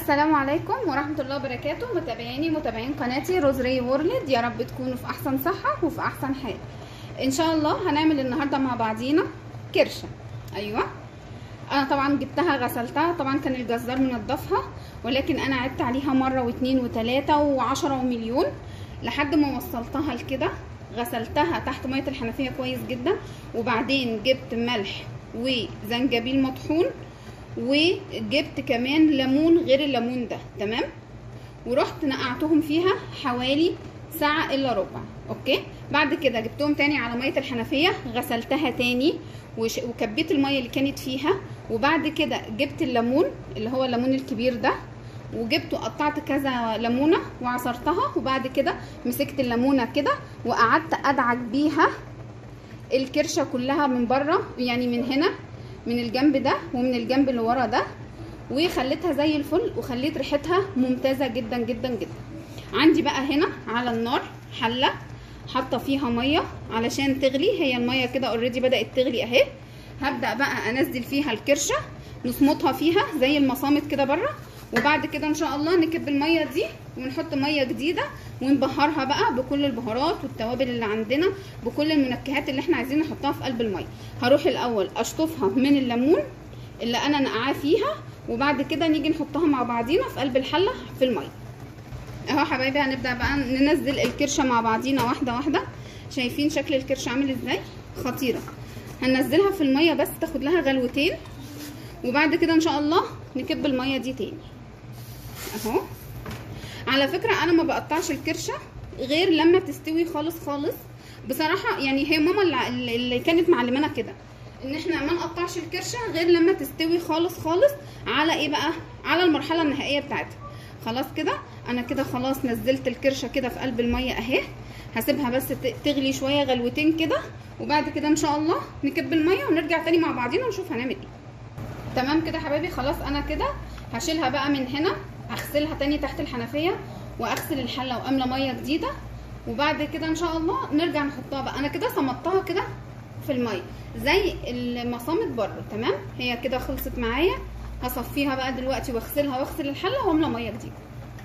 السلام عليكم ورحمة الله وبركاته متابعيني متابعين قناتي روزري وورلد يا رب تكونوا في أحسن صحة وفي أحسن حال إن شاء الله هنعمل النهاردة مع بعضينا كرشة أيوة أنا طبعا جبتها غسلتها طبعا كان الجزار منضفها ولكن أنا عدت عليها مرة واتنين وتلاتة وعشرة ومليون لحد ما وصلتها لكده غسلتها تحت مية الحنفية كويس جدا وبعدين جبت ملح وزنجبيل مطحون وجبت كمان ليمون غير الليمون ده تمام ورحت نقعتهم فيها حوالي ساعة الا ربع اوكي بعد كده جبتهم تاني على مية الحنفية غسلتها تاني وش... وكبيت المية اللي كانت فيها وبعد كده جبت الليمون اللي هو الليمون الكبير ده وجبت وقطعت كذا ليمونه وعصرتها وبعد كده مسكت الليمونه كده وقعدت ادعك بيها الكرشه كلها من بره يعني من هنا من الجنب ده ومن الجنب اللي ورا ده وخليتها زي الفل وخليت ريحتها ممتازه جدا جدا جدا عندي بقى هنا على النار حله حاطه فيها ميه علشان تغلي هي الميه كده اوريدي بدات تغلي اهي هبدا بقى انزل فيها الكرشه نصمتها فيها زي المصامت كده بره وبعد كده ان شاء الله نكب الميه دي ونحط ميه جديده ونبهرها بقى بكل البهارات والتوابل اللي عندنا بكل المنكهات اللي احنا عايزين نحطها في قلب الميه هروح الاول اشطفها من الليمون اللي انا نقعاه فيها وبعد كده نيجي نحطها مع بعضينا في قلب الحله في الميه اهو حبايبي هنبدا بقى ننزل الكرشه مع بعضينا واحده واحده شايفين شكل الكرشه عامل ازاي خطيره هننزلها في الميه بس تاخد لها غلوتين وبعد كده ان شاء الله نكب الميه دي تاني اهو على فكره انا ما بقطعش الكرشه غير لما تستوي خالص خالص بصراحه يعني هي ماما اللي كانت معلمانا كده ان احنا ما نقطعش الكرشه غير لما تستوي خالص خالص على ايه بقى على المرحله النهائيه بتاعتها خلاص كده انا كده خلاص نزلت الكرشه كده في قلب الميه اهي هسيبها بس تغلي شويه غلوتين كده وبعد كده ان شاء الله نكب الميه ونرجع تاني مع بعضينا ونشوف هنعمل ايه تمام كده حبايبي خلاص انا كده هشيلها بقى من هنا اغسلها تاني تحت الحنفيه واغسل الحله واملى ميه جديده وبعد كده ان شاء الله نرجع نحطها بقى انا كده صمتها كده في الميه زي المصامت بره تمام هي كده خلصت معايا هصفيها بقى دلوقتي واغسلها واغسل الحله واملى ميه جديده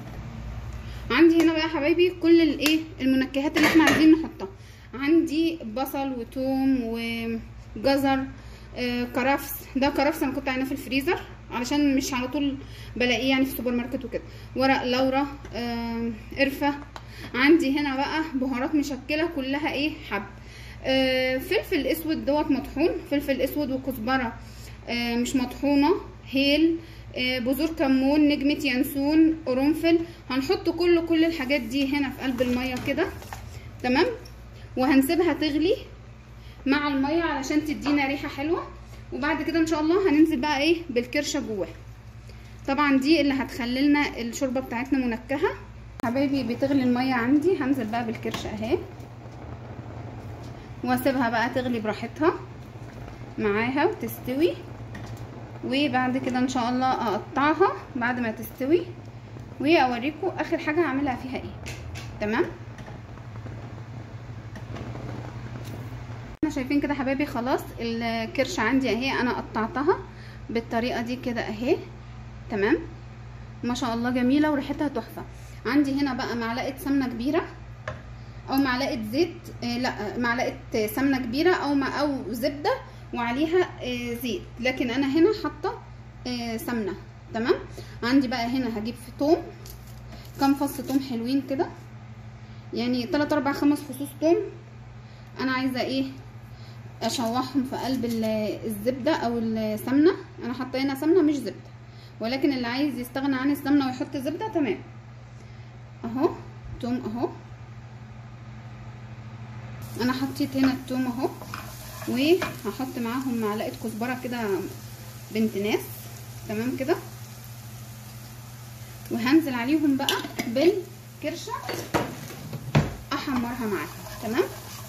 عندي هنا بقى يا حبايبي كل الايه المنكهات اللي احنا عايزين نحطها عندي بصل وتوم وجزر آه كرفس ده كرفس انا كنت عيناه في الفريزر علشان مش على طول بلاقيه يعني في السوبر ماركت وكده ورق لورا آه قرفه عندي هنا بقى بهارات مشكله كلها ايه حب آه فلفل اسود دوت مطحون فلفل اسود وكزبره آه مش مطحونه هيل آه بذور كمون نجمه ينسون قرنفل هنحط كل كل الحاجات دي هنا في قلب الميه كده تمام وهنسيبها تغلي مع الميه علشان تدينا ريحه حلوه وبعد كده ان شاء الله هننزل بقى ايه بالكرشه جواها طبعا دي اللي هتخلي لنا الشوربه بتاعتنا منكهه حبايبي بتغلي الميه عندي هنزل بقى بالكرشه اهي واسيبها بقى تغلي براحتها معاها وتستوي وبعد كده ان شاء الله اقطعها بعد ما تستوي واوريكم اخر حاجه هعملها فيها ايه تمام احنا شايفين كده حبايبي خلاص الكرشه عندي اهي انا قطعتها بالطريقه دي كده اهي تمام ما شاء الله جميله وريحتها تحفه عندي هنا بقى معلقه سمنه كبيره او معلقه زيت آه لا معلقه سمنه كبيره او مع او زبده وعليها آه زيت لكن انا هنا حاطه آه سمنه تمام عندي بقى هنا هجيب في توم كام فص توم حلوين كده يعني 3 4 5 فصوص توم انا عايزه ايه اشوحهم في قلب الزبده او السمنه انا حاطه هنا سمنه مش زبده ولكن اللي عايز يستغنى عن السمنه ويحط زبده تمام اهو توم اهو انا حطيت هنا التوم اهو وهحط معاهم معلقه كزبره كده بنت ناس تمام كده وهنزل عليهم بقى بالكرشه احمرها معاها تمام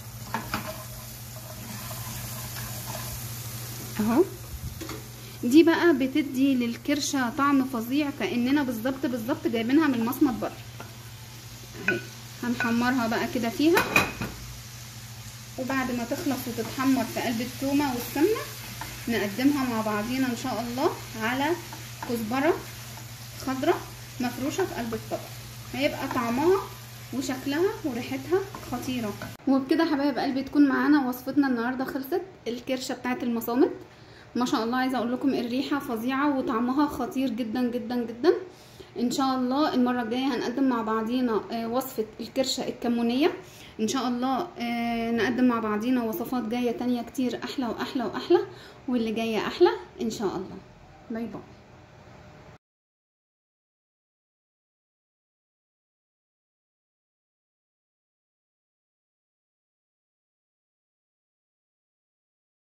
اهو دي بقى بتدي للكرشه طعم فظيع كاننا بالظبط بالظبط جايبينها من مصمت بره اهي هنحمرها بقى كده فيها وبعد ما تخلص وتتحمر في قلب التومه والسمنه نقدمها مع بعضينا ان شاء الله على كزبره خضرة مفروشة في قلب الطبق هيبقى طعمها وشكلها وريحتها خطيرة وبكده حبايب قلبي تكون معانا وصفتنا النهاردة خلصت الكرشة بتاعت المصامت ما شاء الله عايزة اقول لكم الريحة فظيعة وطعمها خطير جدا جدا جدا ان شاء الله المرة الجاية هنقدم مع بعضينا آه، وصفة الكرشة الكمونية ان شاء الله آه، نقدم مع بعضينا وصفات جاية تانية كتير احلى واحلى واحلى واللي جاية احلى ان شاء الله باي باي